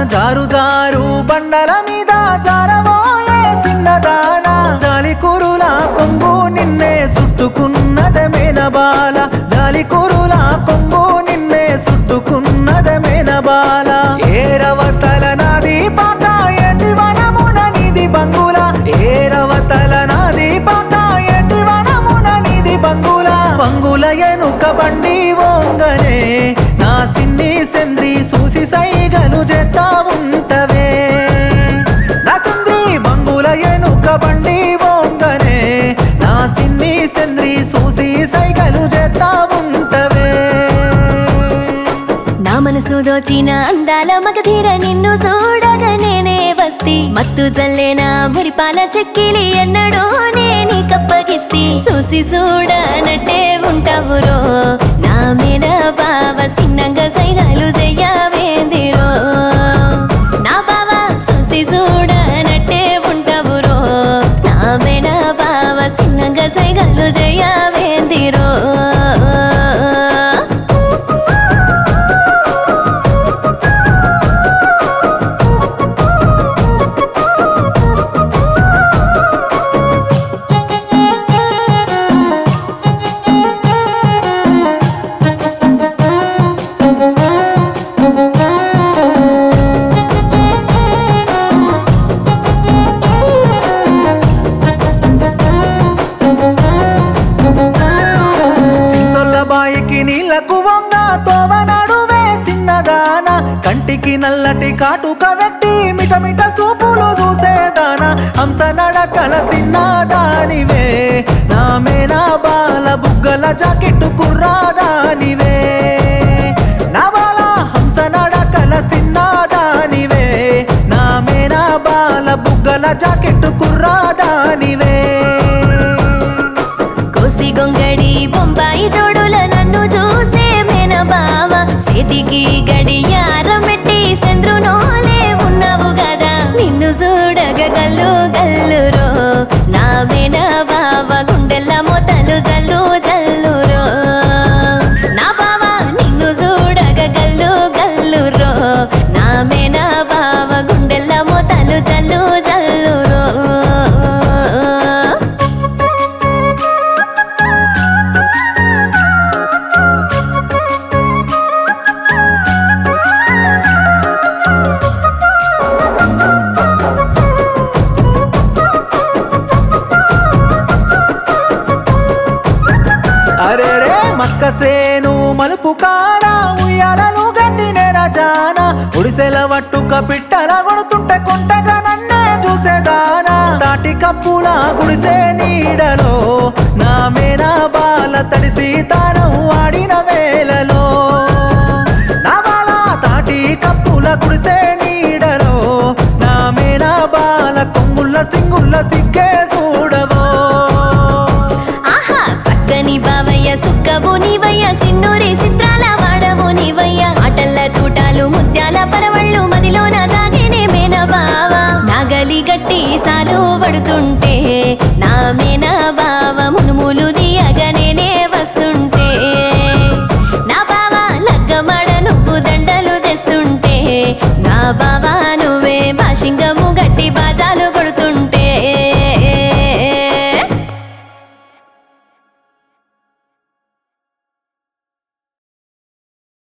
జారు జారు బండల మీద జారబోయే చిన్నదాన జాలి కురుల కొంగు నిన్నే చుట్టుకున్నదే మేనబాల జాలి కురుల కొంగు నిన్నే చుట్టుకున్నదే మేనబాల ఏరవతల నాది పాక ఎండి వనమున నిధి బంగుల ఏరవతల నాది పాక ఎండి వనమున నిధి బంగుల బంగుల ఎనుక బండి ఓంగనే నా సిన్ని సెంద్రి చూసి సైగలు చేస్తా ఉంటవే నా సెంద్రి బంగుల ఎనుక బండి ఓంగనే నా సిన్ని సెంద్రి చూసి సైగలు చేస్తా ఉంటవే నా మనసు దోచిన అందాల మగధీర నిన్ను చూడగా నేనే వస్తి మత్తు జల్లేనా మురిపాల చెక్కిలి ఎన్నడో నేని కప్పగిస్తి చూసి చూడనట్టే ఉంటావురో నా మీద బావ సిన్నంగా సైగాలు చెయ్యవేందిరో నా బావ చూసి చూడనట్టే ఉంటావురో నా మీద బావ సిన్నంగా సైగాలు చెయ్యవేందిరో సింగొల్ల బాయికి నీళ్లకు వంగ తోవ నడువే చిన్నదాన కంటికి నల్లటి కాటుక వెట్టి మిటమిట చూపులు చూసేదాన హంస నడకల చిన్నదానివే నా మేనా బాల బుగ్గల జాకెట్టు కుర్రాదానివే నా బాల హంస నడకల చిన్నదానివే నా మేనా బాల బుగ్గల జాకెట్టు కుర్రాదానివే కోసి గొంగడి బొంబాయి జోడుల నన్ను చూసే మేన బావ చేతికి గడియారం పెట్టి చంద్రునోలే ఉన్నావు గదా నిన్ను చూడగ గల్లు గల్లురో నా మేన బావ గుండెల్ల మొతలు జల్లు జల్లురో నా బావ నిన్ను చూడగ గల్లు గల్లురో నా మేన బావ గుండెల్ల మొతలు జల్లు జల్లురో అరే రే మక్కసేను మలుపు కాడ ఉయ్యాలను గండినే రాజాన ఉడిసెల వట్టుక పిట్టల కొడుతుంటే కొంటగా నన్నే చూసేదానా తాటి కప్పుల గుడిసే నీడలో నా మేనా బాల తడిసి తానం వాడిన వేలలో నా బాల తాటి కప్పుల గుడిసే నీడలో నా మేనా బాల కొమ్ముల సింగుల్ల సిగ్గే చూడవో ఆహా సక్కని బావయ్య సుక్కవు నీవయ్య సిన్నూరి చిత్రాల వాడవు నీవయ్య ఆటల్ల తూటాలు ముత్యాల పరవళ్ళు మదిలోన దాగేనే మేన బావ నాగలి గట్టి సాలు పడుతుంటే